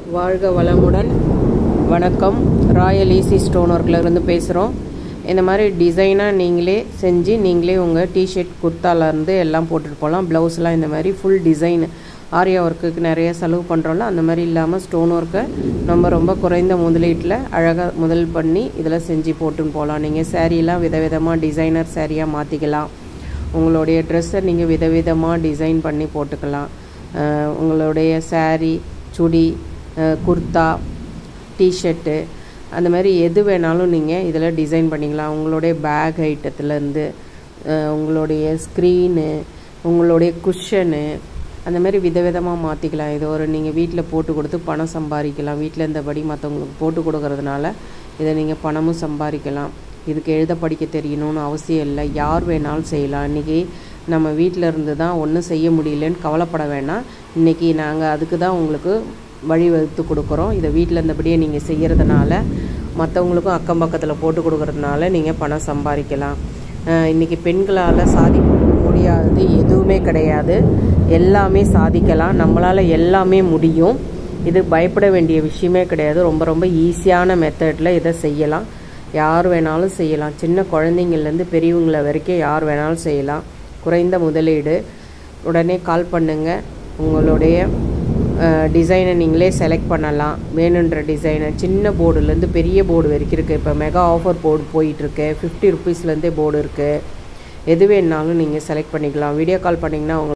வாழ்க வளமுடன் வணக்கம் ராயல் ஈசி ஸ்டோன் ஒர்க்கில் இருந்து பேசுகிறோம் இந்த மாதிரி டிசைனாக நீங்களே செஞ்சு நீங்களே உங்கள் டிஷர்ட் குர்த்தாலேருந்து எல்லாம் போட்டுட்டு போகலாம் ப்ளவுஸ்லாம் இந்த மாதிரி ஃபுல் டிசைன் ஆரியா ஒர்க்குக்கு நிறைய செலவு பண்ணுறோம்ல அந்த மாதிரி இல்லாமல் ஸ்டோன் ஒர்க்கை நம்ம ரொம்ப குறைந்த முதலீட்டில் அழகாக முதல் பண்ணி இதில் செஞ்சு போட்டுன்னு போகலாம் நீங்கள் சேரீலாம் விதவிதமாக டிசைனர் சேரீயாக மாற்றிக்கலாம் உங்களுடைய ட்ரெஸ்ஸை நீங்கள் விதவிதமாக டிசைன் பண்ணி போட்டுக்கலாம் அஹ் உங்களுடைய saree சுடி அஹ் குர்தா டிஷர்ட்டு அந்த மாதிரி எது வேணாலும் நீங்கள் இதில் டிசைன் பண்ணிக்கலாம் உங்களுடைய பேக் ஐட்டத்துலேருந்து உங்களுடைய ஸ்க்ரீனு உங்களுடைய குஷனு அந்த மாதிரி விதவிதமாக மாற்றிக்கலாம் இது ஒரு நீங்கள் வீட்டில் போட்டு கொடுத்து பணம் சம்பாதிக்கலாம் வீட்டில் இருந்தபடி மற்றவங்களுக்கு போட்டு கொடுக்கறதுனால இதை நீங்கள் பணமும் சம்பாதிக்கலாம் இதுக்கு எழுத படிக்க தெரியணும்னு அவசியம் இல்லை யார் வேணாலும் செய்யலாம் இன்றைக்கி நம்ம வீட்டில் இருந்து தான் ஒன்றும் செய்ய முடியலன்னு கவலைப்பட வேணாம் இன்றைக்கி நாங்கள் அதுக்கு தான் உங்களுக்கு வழிவகுத்து கொடுக்குறோம் இதை வீட்டில் இருந்தபடியே நீங்கள் செய்கிறதுனால மற்றவங்களுக்கும் அக்கம் பக்கத்தில் போட்டு கொடுக்கறதுனால நீங்கள் பணம் சம்பாதிக்கலாம் அஹ் இன்னைக்கு பெண்களால் சாதிக்க முடியாதது எதுவுமே கிடையாது எல்லாமே சாதிக்கலாம் நம்மளால் எல்லாமே முடியும் இது பயப்பட வேண்டிய விஷயமே கிடையாது ரொம்ப ரொம்ப ஈஸியான மெத்தடில் இதை செய்யலாம் யார் வேணாலும் செய்யலாம் சின்ன குழந்தைங்கள்லேருந்து பெரியவங்கள வரைக்கும் யார் வேணாலும் செய்யலாம் குறைந்த முதலீடு உடனே கால் பண்ணுங்கள் உங்களுடைய டிசைனை நீங்களே செலக்ட் பண்ணலாம் வேணுன்ற டிசைனை சின்ன போர்டுலேருந்து பெரிய போர்டு வரைக்கும் இருக்குது இப்போ மெகா ஆஃபர் போர்டு போயிட்டுருக்கு ஃபிஃப்டி ருபீஸ்லேருந்தே போர்டு இருக்குது எது வேணாலும் நீங்கள் செலக்ட் பண்ணிக்கலாம் வீடியோ கால் பண்ணிங்கன்னா உங்களுக்கு